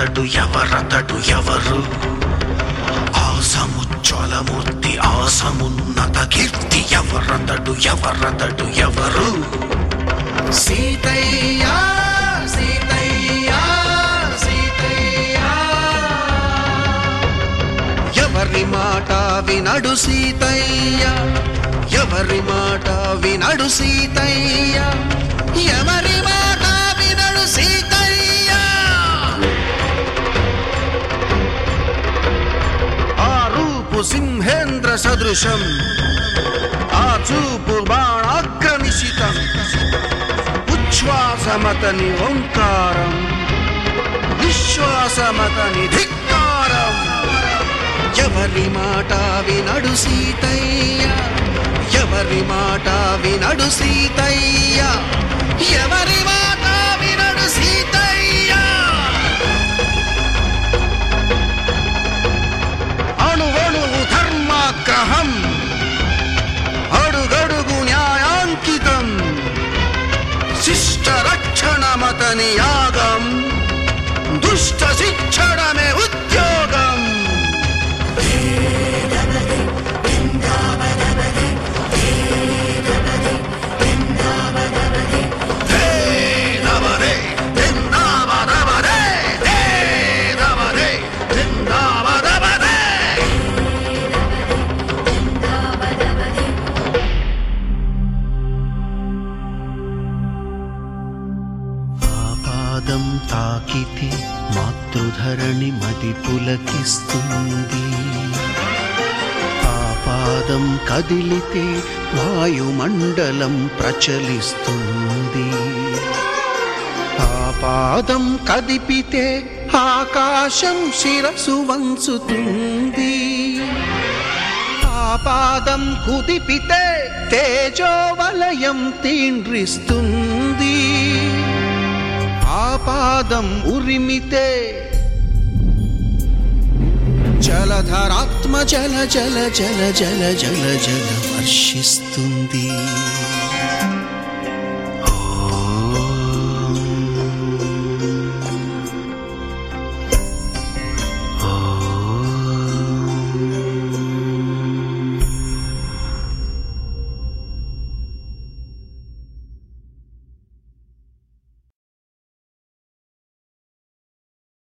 ఎవరతడు ఎవరతడు ఎవరు ఆసముజ్వలమూర్తి ఆసమున్నత కీర్తి ఎవరతడు ఎవరతడు ఎవరు సీతయ్య సీతయ్య సీతయ్య ఎవరి మాట వినడు సీతయ్య ఎవరి మాట వినడు సీతయ్య ఎవరి మాట వినడు సీతయ్య ఆ రూపు సింహేంద్ర సదృశం ఆ చూపు బాణాగ్ర నిశితం ఉచ్ఛ్వాసమతని ఓంకారం విశ్వాసమతని ధిక్కారం ఎవరి మాట వినడు సీతయ్య ఎవరి మాట వినడు సీతయ్య ఎవరి మాట వినడు సీతయ్య అణువణువు ధర్మాగ్రహం అడుగడుగు న్యాయాంకితం శిష్ట రక్షణమతని యాగం దుష్ట శిక్షణమే ఉద్యోగం హే నవరే, దిందావదవదే, హే నవరే, దిందావదవదే. పాదం తాకితే మాతృధరణి మది పులకిస్తుంది ఆ పాదం కదిలితే వాయుమండలం ప్రచలిస్తుంది ఆ పాదం కదిపితే ఆకాశం శిరసు వంచుతుంది ఆ పాదం కుదిపితే తేజోవలయం తీండ్రిస్తుంది ఆ పాదం ఉరిమితే జలధరాత్మ జల జల జల జల జల జల వర్షిస్తుంది